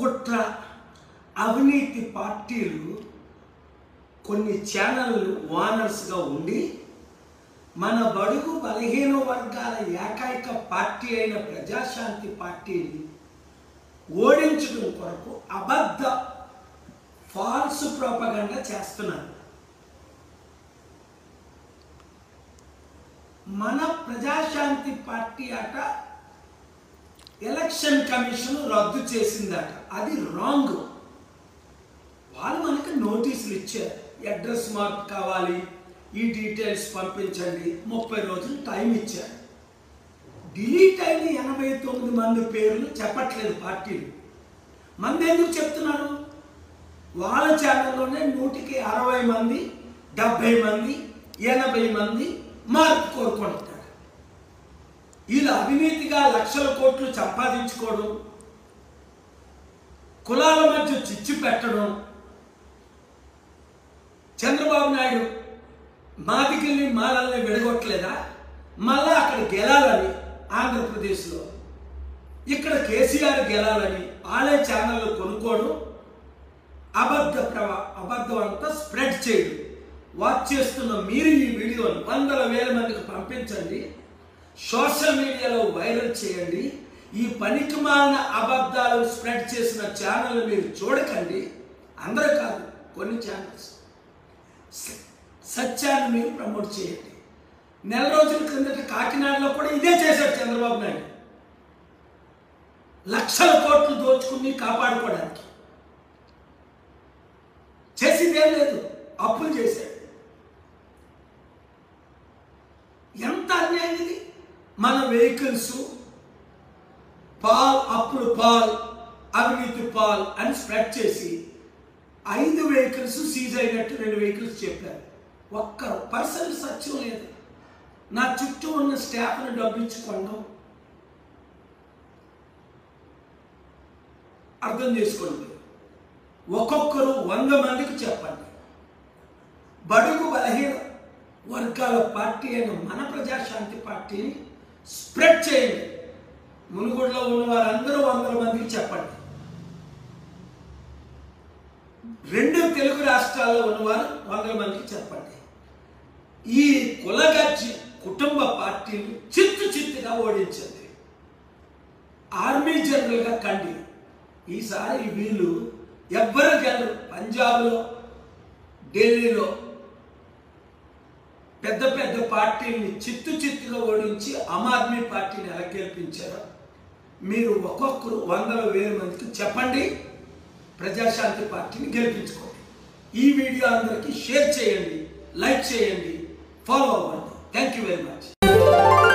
కుట్ర అవినీతి పార్టీలు కొన్ని ఛానళ్ళు ఓనర్స్గా ఉండి మన బడుగు బలహీన వర్గాల ఏకైక పార్టీ అయిన ప్రజాశాంతి పార్టీని ఓడించడం కొరకు అబద్ధ ఫాల్స్ ప్రోపగండా చేస్తున్నారు మన ప్రజాశాంతి పార్టీ అట ఎలక్షన్ కమిషన్ రద్దు చేసిందట అది రాంగ్ వాళ్ళు మనకి నోటీసులు ఇచ్చారు అడ్రస్ మార్క్ కావాలి ఈ డీటెయిల్స్ పంపించండి ముప్పై రోజులు టైం ఇచ్చారు డిలీట్ అయిన ఎనభై తొమ్మిది మంది పేర్లు చెప్పట్లేదు పార్టీలు మంది ఎందుకు చెప్తున్నారు వాళ్ళ ఛానల్లోనే నూటికి అరవై మంది డెబ్భై మంది ఎనభై మంది మార్పు కోరుకుంటారు వీళ్ళు అవినీతిగా లక్షల కోట్లు సంపాదించుకోవడం కులాల మధ్య చిచ్చు పెట్టడం చంద్రబాబు నాయుడు మాదికిల్ని మాలల్ని విడగొట్టలేదా మళ్ళా అక్కడ గెలాలని ఆంధ్రప్రదేశ్లో ఇక్కడ కేసీఆర్ గెలాలని ఆలే ఛానళ్ళు కొనుక్కోవడం అబద్ధ ప్రవా అబద్ధం అంతా స్ప్రెడ్ చేయడం వాచ్ చేస్తున్న మీరు ఈ వీడియోని వందల వేల మందికి పంపించండి సోషల్ మీడియాలో వైరల్ చేయండి ఈ పనికి మాలిన అబద్ధాలు స్ప్రెడ్ చేసిన ఛానల్ మీరు చూడకండి అందరూ కాదు కొన్ని ఛానల్స్ స- సత్యాన్ని మీరు ప్రమోట్ చేయండి నెల రోజుల క్రిందట కాకినాడలో కూడా ఇదే చేశాడు చంద్రబాబు నాయుడు లక్షల కోట్లు దోచుకుని కాపాడుకోవడానికి చేసిందేం లేదు అప్పులు చేశాడు ఎంత అన్యాయం ఇది మన వెహికల్స్ పాల్ అప్పుడు పాల్ అవినీతి పాల్ అని స్ప్రెడ్ చేసి ఐదు వెహికల్స్ సీజ్ అయినట్టు రెండు వెహికల్స్ చెప్పారు ఒక్క పర్సెంట్ సత్యం లేదు నా చుట్టూ ఉన్న స్టాఫ్ని డబ్బించుకోండం అర్థం చేసుకోండి ఒక్కొక్కరు వంద మందికి చెప్పండి బడుగు బలహీన వర్గాల పార్టీ అయిన మన ప్రజాశాంతి పార్టీని స్ప్రెడ్ చేయండి మునుగోడులో ఉన్న వారందరూ వందల మందికి చెప్పండి రెండు తెలుగు రాష్ట్రాల్లో ఉన్నవారు వందల మందికి చెప్పండి ఈ కులగజ్జి కుటుంబ పార్టీని చిత్తు చిత్తుగా ఓడించండి ఆర్మీ జనరల్గా కండి ఈసారి వీళ్ళు ఎవ్వరు గెలరు పంజాబ్లో ఢిల్లీలో పెద్ద పెద్ద పార్టీని చిత్తు చిత్తుగా ఓడించి ఆమ్ ఆద్మీ పార్టీని ఎలా గెలిపించారో మీరు ఒక్కొక్కరు వందల వేల మందికి చెప్పండి ప్రజాశాంతి పార్టీని గెలిపించుకోండి ఈ వీడియో అందరికీ షేర్ చేయండి లైక్ చేయండి ఫాలో అవ్వండి థ్యాంక్ యూ వెరీ మచ్